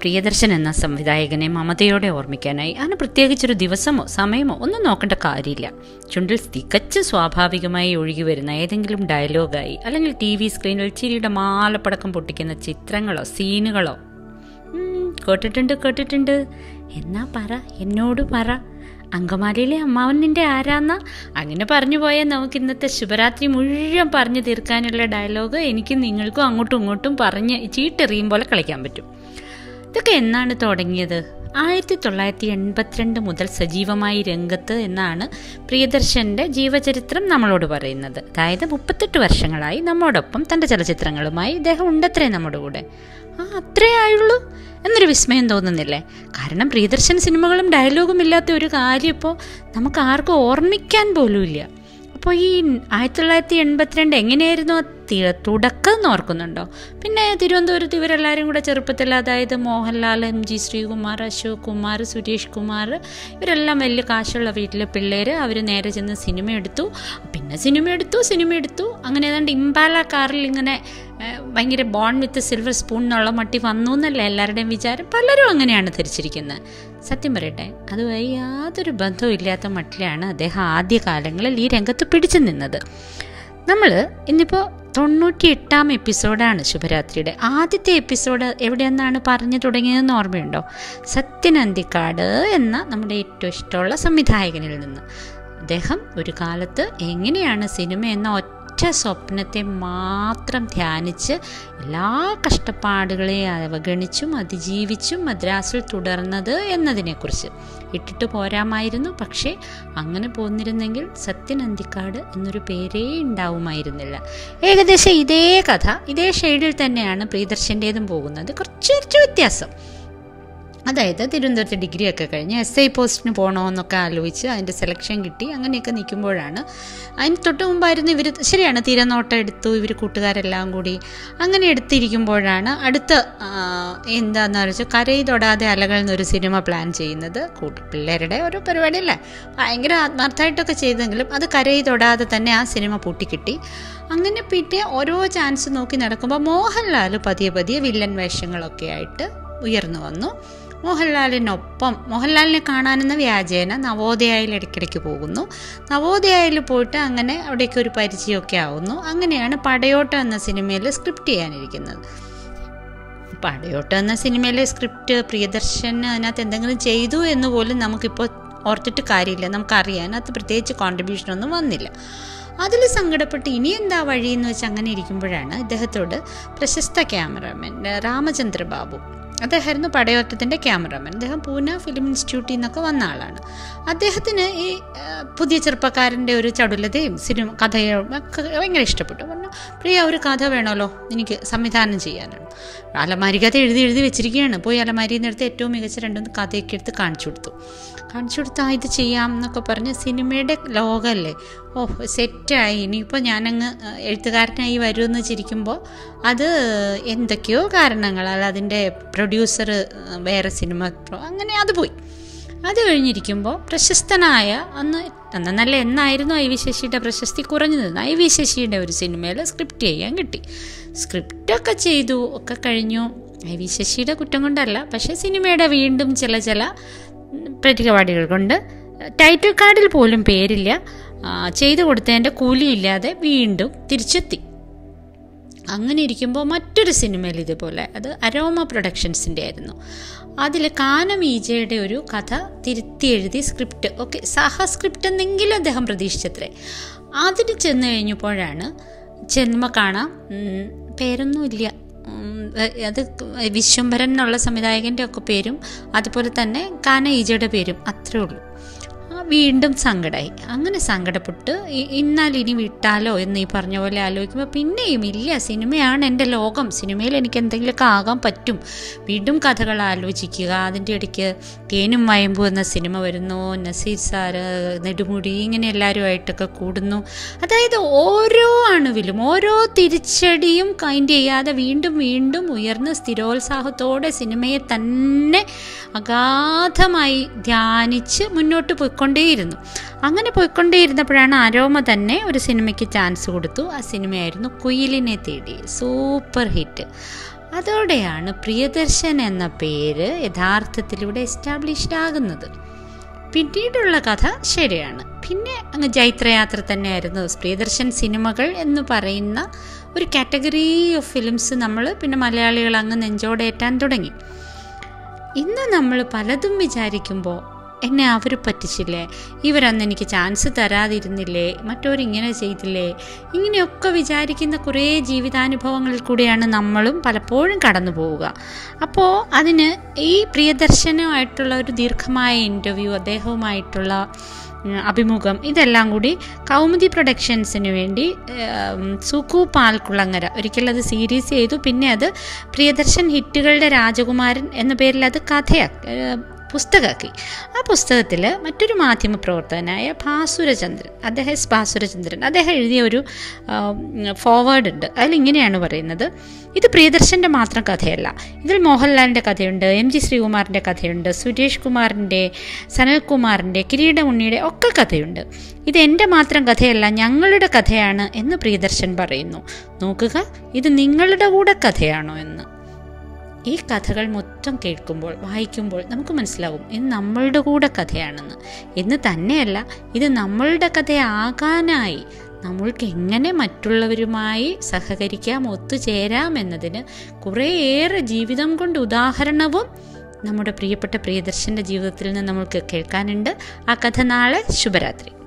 പ്രിയദർശൻ എന്ന സംവിധായകനെ മമതയോടെ ഓർമ്മിക്കാനായി അതിന് പ്രത്യേകിച്ചൊരു ദിവസമോ സമയമോ ഒന്നും നോക്കേണ്ട കാര്യമില്ല ചുണ്ടിൽ തികച്ചും സ്വാഭാവികമായി ഒഴുകി വരുന്ന ഏതെങ്കിലും ഡയലോഗായി അല്ലെങ്കിൽ ടി വി സ്ക്രീനിൽ ചിരിയുടെ മാലപ്പടക്കം പൊട്ടിക്കുന്ന ചിത്രങ്ങളോ സീനുകളോ ഉം, കേട്ടിട്ടുണ്ട് കേട്ടിട്ടുണ്ട് എന്നാ പറ എന്നോട് പറ അങ്കമാലിയിലെ അമ്മാവൻ നിന്റെ ആരാന്ന അങ്ങനെ പറഞ്ഞു പോയാൽ നമുക്ക് ഇന്നത്തെ ശുഭരാത്രി മുഴുവൻ പറഞ്ഞു തീർക്കാനുള്ള ഡയലോഗ് എനിക്കും നിങ്ങൾക്കും അങ്ങോട്ടും ഇങ്ങോട്ടും പറഞ്ഞ് ചീട്ടെറിയും പോലെ കളിക്കാൻ പറ്റും ഇതൊക്കെ എന്നാണ് തുടങ്ങിയത് ആയിരത്തി തൊള്ളായിരത്തി എൺപത്തിരണ്ട് മുതൽ സജീവമായി രംഗത്ത് എന്നാണ് പ്രിയദർശൻ്റെ ജീവചരിത്രം നമ്മളോട് പറയുന്നത് അതായത് മുപ്പത്തെട്ട് വർഷങ്ങളായി നമ്മോടൊപ്പം തൻ്റെ ചലച്ചിത്രങ്ങളുമായി ഇദ്ദേഹം ഉണ്ടത്രേ നമ്മുടെ കൂടെ ആ അത്രേ ആയുള്ളൂ എന്നൊരു വിസ്മയം തോന്നുന്നില്ലേ കാരണം പ്രിയദർശൻ സിനിമകളും ഡയലോഗും ഇല്ലാത്ത ഒരു കാര്യം ഇപ്പോൾ നമുക്ക് ആർക്കും ഓർമ്മിക്കാൻ പോലുമില്ല അപ്പോൾ ഈ ആയിരത്തി തൊള്ളായിരത്തി എൺപത്തിരണ്ട് എങ്ങനെയായിരുന്നു ആ തി- തുടക്കം എന്ന് ഓർക്കുന്നുണ്ടോ പിന്നെ തിരുവനന്തപുരത്ത് ഇവരെല്ലാവരും കൂടെ ചെറുപ്പത്തിൽ അതായത് മോഹൻലാൽ എം ജി ശ്രീകുമാർ അശോക് കുമാർ സുരേഷ് കുമാർ ഇവരെല്ലാം വലിയ കാശുള്ള വീട്ടിലെ പിള്ളേർ അവർ നേരെ ചെന്ന് സിനിമ എടുത്തു പിന്നെ സിനിമ എടുത്തു സിനിമ എടുത്തു അങ്ങനെ ഏതാണ്ട് ഇമ്പാല കാറിൽ ഇങ്ങനെ ഏഹ്, ഭയങ്കര ബോൺ വിത്ത് സിൽവർ സ്പൂൺ എന്നുള്ള മട്ടി വന്നു എന്നല്ല എല്ലാവരുടെയും വിചാരം പലരും അങ്ങനെയാണ് ധരിച്ചിരിക്കുന്നത് സത്യം പറയട്ടെ അതുമായി യാതൊരു ബന്ധവും ഇല്ലാത്ത മട്ടിലാണ് അദ്ദേഹം ആദ്യ കാലങ്ങളിൽ ഈ രംഗത്ത് പിടിച്ചു നിന്നത് നമ്മൾ ഇന്നിപ്പോൾ തൊണ്ണൂറ്റി എട്ടാം എപ്പിസോഡാണ് ശുഭരാത്രിയുടെ ആദ്യത്തെ എപ്പിസോഡ് എവിടെയെന്നാണ് പറഞ്ഞു തുടങ്ങിയതെന്ന് ഓർമ്മയുണ്ടോ സത്യൻ അന്തിക്കാട് എന്ന നമ്മുടെ ഏറ്റവും ഇഷ്ടമുള്ള സംവിധായകനിൽ നിന്ന് അദ്ദേഹം ഒരു കാലത്ത് എങ്ങനെയാണ് സിനിമ എന്ന ഒറ്റ സ്വപ്നത്തെ മാത്രം ധ്യാനിച്ച് എല്ലാ കഷ്ടപ്പാടുകളെയും അവഗണിച്ചും അതിജീവിച്ചും മദ്രാസിൽ തുടർന്നത് എന്നതിനെക്കുറിച്ച് ഇട്ടിട്ട് പോരാമായിരുന്നു പക്ഷേ അങ്ങനെ പോന്നിരുന്നെങ്കിൽ സത്യൻ അന്തിക്കാട് എന്നൊരു പേരേ ഉണ്ടാവുമായിരുന്നില്ല ഏകദേശം ഇതേ കഥ ഇതേ ഷെയ്ഡിൽ തന്നെയാണ് പ്രിയദർശൻ്റേതും പോകുന്നത് കുറച്ച് കുറച്ച് വ്യത്യാസം അതായത് തിരുവനന്തപുരത്ത് ഡിഗ്രി ഒക്കെ കഴിഞ്ഞ് എസ് ഐ പോസ്റ്റിന് പോകണമെന്നൊക്കെ ആലോചിച്ച് അതിൻ്റെ സെലക്ഷൻ കിട്ടി അങ്ങനെയൊക്കെ നിൽക്കുമ്പോഴാണ് അതിന് തൊട്ട് മുമ്പായിരുന്നു ഇവർ ശരിയാണ് തീരനോട്ടം എടുത്തു ഇവർ കൂട്ടുകാരെല്ലാം കൂടി അങ്ങനെ എടുത്തിരിക്കുമ്പോഴാണ് അടുത്ത ആ, എന്താന്ന് വെച്ചാൽ കരയി തൊടാതെ അലകൾ എന്നൊരു സിനിമ പ്ലാൻ ചെയ്യുന്നത് കൂട്ടു പിള്ളേരുടെ ഒരു പരിപാടിയല്ലേ ഭയങ്കര ആത്മാർത്ഥമായിട്ടൊക്കെ ചെയ്തെങ്കിലും അത് കരയി തൊടാതെ തന്നെ ആ സിനിമ പൂട്ടിക്കിട്ടി അങ്ങനെ പിന്നെ ഓരോ ചാൻസ് നോക്കി നടക്കുമ്പോൾ മോഹൻലാൽ പതിയെ പതിയെ വില്ലൻ വേഷങ്ങളൊക്കെ ആയിട്ട് ഉയർന്നു വന്നു മോഹൻലാലിനൊപ്പം മോഹൻലാലിനെ കാണാനെന്ന വ്യാജേന നവോദയയിൽ ഇടയ്ക്കിടയ്ക്ക് പോകുന്നു നവോദയയിൽ പോയിട്ട് അങ്ങനെ അവിടേക്ക് ഒരു പരിചയമൊക്കെ ആവുന്നു അങ്ങനെയാണ് പടയോട്ടം എന്ന സിനിമയിൽ സ്ക്രിപ്റ്റ് ചെയ്യാനിരിക്കുന്നത് പടയോട്ടം എന്ന സിനിമയിലെ സ്ക്രിപ്റ്റ് പ്രിയദർശൻ അതിനകത്ത് എന്തെങ്കിലും ചെയ്തു എന്ന് പോലും നമുക്കിപ്പോൾ ഓർത്തിട്ട് കാര്യമില്ല നമുക്കറിയാൻ അതിനകത്ത് പ്രത്യേകിച്ച് കോൺട്രിബ്യൂഷനൊന്നും വന്നില്ല അതിൽ സങ്കടപ്പെട്ട് ഇനി എന്താ വഴി എന്ന് വെച്ച് അങ്ങനെ ഇരിക്കുമ്പോഴാണ് ഇദ്ദേഹത്തോട് പ്രശസ്ത ക്യാമറാമാൻ രാമചന്ദ്ര ബാബു അദ്ദേഹമായിരുന്നു പടയോട്ടത്തിൻ്റെ ക്യാമറാമാൻ അദ്ദേഹം പൂന ഫിലിം ഇൻസ്റ്റിറ്റ്യൂട്ടിൽ നിന്നൊക്കെ വന്ന ആളാണ് അദ്ദേഹത്തിന് ഈ ആ, പുതിയ ചെറുപ്പക്കാരൻ്റെ ഒരു ചടുലതയും സിനിമ കഥയും ഒക്കെ ഭയങ്കര ഇഷ്ടപ്പെട്ടു പറഞ്ഞു പ്രിയ ഒരു കഥ വേണമല്ലോ എനിക്ക് സംവിധാനം ചെയ്യാനാണ് അലമാരി കഥ എഴുതി എഴുതി വെച്ചിരിക്കുകയാണ് പോയി അലമാരിയിൽ നിന്ന് എടുത്ത് ഏറ്റവും മികച്ച രണ്ടു കഥയൊക്കെ എടുത്ത് കാണിച്ചു കൊടുത്തു കാണിച്ചു കൊടുത്ത് ആ ഇത് ചെയ്യാം എന്നൊക്കെ പറഞ്ഞ് സിനിമയുടെ ലോകമല്ലേ ഓ സെറ്റായി ഇനിയിപ്പോൾ ഞാനങ്ങ് ആ, എഴുത്തുകാരനായി വരുമെന്ന് ചിരിക്കുമ്പോൾ അത് എന്തൊക്കെയോ കാരണങ്ങളാൽ അതിൻ്റെ പ്രൊഡ്യൂസർ വേറെ സിനിമ പ്രൊ- അങ്ങനെ അത് പോയി അത് കഴിഞ്ഞിരിക്കുമ്പോൾ പ്രശസ്തനായ അന്ന് അന്ന് നല്ല എന്നായിരുന്നു ഐ വി ശശിയുടെ പ്രശസ്തി കുറഞ്ഞു നിന്ന് ഐ വി ശശിയുടെ ഒരു സിനിമയിൽ സ്ക്രിപ്റ്റ് ചെയ്യാൻ കിട്ടി സ്ക്രിപ്റ്റൊക്കെ ചെയ്തു ഒക്കെ കഴിഞ്ഞു ഐ വി ശശിയുടെ കുറ്റം കൊണ്ടല്ല പക്ഷേ സിനിമയുടെ വീണ്ടും ചില ചില പരിപാടികൾ കൊണ്ട് ടൈറ്റിൽ കാർഡിൽ പോലും പേരില്ല ആ, ചെയ്തു കൊടുത്തതിൻ്റെ കൂലിയില്ലാതെ വീണ്ടും തിരിച്ചെത്തി അങ്ങനെ ഇരിക്കുമ്പോൾ മറ്റൊരു സിനിമയിൽ ഇതുപോലെ അത് അരോമ പ്രൊഡക്ഷൻസിൻ്റെ ആയിരുന്നു അതിൽ കാനം ഈജയുടെ ഒരു കഥ തിരുത്തി എഴുതി സ്ക്രിപ്റ്റ് ഓക്കെ സഹ സ്ക്രിപ്റ്റ് എന്നെങ്കിലും അദ്ദേഹം പ്രതീക്ഷിച്ചത്രേ അതിന് ചെന്ന് കഴിഞ്ഞപ്പോഴാണ് ചെന്മ കാണാം ഉം, പേരൊന്നുമില്ല ഉം, അത് വിശ്വംഭരൻ എന്നുള്ള സംവിധായകൻ്റെ ഒക്കെ പേരും അതുപോലെ തന്നെ കാന ഈജയുടെ പേരും അത്രേ ഉള്ളൂ ആ, വീണ്ടും സങ്കടമായി അങ്ങനെ സങ്കടപ്പെട്ട് ഇ- എന്നാൽ ഇനി വിട്ടാലോ എന്ന് ഈ പറഞ്ഞ പോലെ ആലോചിക്കുമ്പോൾ പിന്നെയും ഇല്ല സിനിമയാണ് എൻ്റെ ലോകം സിനിമയിൽ എനിക്ക് എന്തെങ്കിലുമൊക്കെ ആകാൻ പറ്റും വീണ്ടും കഥകൾ ആലോചിക്കുക അതിൻ്റെ ഇടയ്ക്ക് തേനും വയമ്പു എന്ന സിനിമ വരുന്നു നസീർ സാറ് നെടുമുടി ഇങ്ങനെ എല്ലാവരുമായിട്ടൊക്കെ കൂടുന്നു അതായത് ഓരോ അണുവിലും ഓരോ തിരിച്ചടിയും കൈൻഡ് ചെയ്യാതെ വീണ്ടും വീണ്ടും ഉയർന്ന് സ്ഥിരോത്സാഹത്തോടെ സിനിമയെ തന്നെ അഗാധമായി ധ്യാനിച്ച് മുന്നോട്ട് പോയിക്കൊണ്ടേയിരുന്നു അങ്ങനെ പോയിക്കൊണ്ടേയിരുന്നപ്പോഴാണ് അരോമ തന്നെ ഒരു സിനിമയ്ക്ക് ചാൻസ് കൊടുത്തു ആ സിനിമയായിരുന്നു കുയിലിനെ തേടി സൂപ്പർ ഹിറ്റ് അതോടെയാണ് പ്രിയദർശൻ എന്ന പേര് യഥാർത്ഥത്തിലൂടെ എസ്റ്റാബ്ലിഷ്ഡ് ആകുന്നത് പിന്നീടുള്ള കഥ ശരിയാണ് പിന്നെ അങ്ങ് ജൈത്രയാത്ര തന്നെയായിരുന്നു പ്രിയദർശൻ സിനിമകൾ എന്ന് പറയുന്ന ഒരു കാറ്റഗറി ഓഫ് ഫിലിംസ് നമ്മൾ പിന്നെ മലയാളികൾ അങ്ങ് നെഞ്ചോടേറ്റാൻ തുടങ്ങി ഇന്ന് നമ്മൾ പലതും വിചാരിക്കുമ്പോൾ എന്നെ അവർ പറ്റിച്ചില്ലേ ഇവരന്ന് എനിക്ക് ചാൻസ് തരാതിരുന്നില്ലേ മറ്റോരിങ്ങനെ ചെയ്തില്ലേ ഇങ്ങനെയൊക്കെ വിചാരിക്കുന്ന കുറേ ജീവിതാനുഭവങ്ങളിൽ കൂടിയാണ് നമ്മളും പലപ്പോഴും കടന്നു പോവുക അപ്പോൾ അതിന് ഈ പ്രിയദർശനുമായിട്ടുള്ള ഒരു ദീർഘമായ ഇൻ്റർവ്യൂ അദ്ദേഹവുമായിട്ടുള്ള അഭിമുഖം ഇതെല്ലാം കൂടി കൗമുദി പ്രൊഡക്ഷൻസിന് വേണ്ടി സുഖു പാൽക്കുളങ്ങര ഒരിക്കൽ അത് സീരീസ് ചെയ്തു പിന്നെ അത് പ്രിയദർശൻ ഹിറ്റുകളുടെ രാജകുമാരൻ എന്ന പേരിൽ അത് കഥയാക്കി പുസ്തകമാക്കി ആ പുസ്തകത്തിൽ മറ്റൊരു മാധ്യമ പ്രവർത്തകനായ ഭാസുരചന്ദ്രൻ അദ്ദേഹം എസ് ഭാസുരചന്ദ്രൻ അദ്ദേഹം എഴുതിയ ഒരു ഫോർവേഡ് ഉണ്ട് അതിലിങ്ങനെയാണ് പറയുന്നത് ഇത് പ്രിയദർശൻ്റെ മാത്രം കഥയല്ല ഇതിൽ മോഹൻലാലിൻ്റെ കഥയുണ്ട് എം ജി ശ്രീകുമാറിൻ്റെ കഥയുണ്ട് സുരേഷ് കുമാറിൻ്റെ സനൽകുമാറിൻ്റെ കിരീടമുണ്ണിയുടെ ഒക്കെ കഥയുണ്ട് ഇത് എൻ്റെ മാത്രം കഥയല്ല ഞങ്ങളുടെ കഥയാണ് എന്ന് പ്രിയദർശൻ പറയുന്നു നോക്കുക ഇത് നിങ്ങളുടെ കൂടെ കഥയാണോ എന്ന് ഈ കഥകൾ മൊത്തം കേൾക്കുമ്പോൾ വായിക്കുമ്പോൾ നമുക്ക് മനസ്സിലാവും ഇത് നമ്മളുടെ കൂടെ കഥയാണെന്ന് എന്ന് തന്നെയല്ല ഇത് നമ്മളുടെ കഥയാകാനായി നമ്മൾക്ക് എങ്ങനെ മറ്റുള്ളവരുമായി സഹകരിക്കാം ഒത്തുചേരാം എന്നതിന് കുറേയേറെ ജീവിതം കൊണ്ട് ഉദാഹരണവും നമ്മുടെ പ്രിയപ്പെട്ട പ്രിയദർശൻ്റെ ജീവിതത്തിൽ നിന്ന് നമ്മൾക്ക് കേൾക്കാനുണ്ട് ആ കഥ നാളെ ശുഭരാത്രി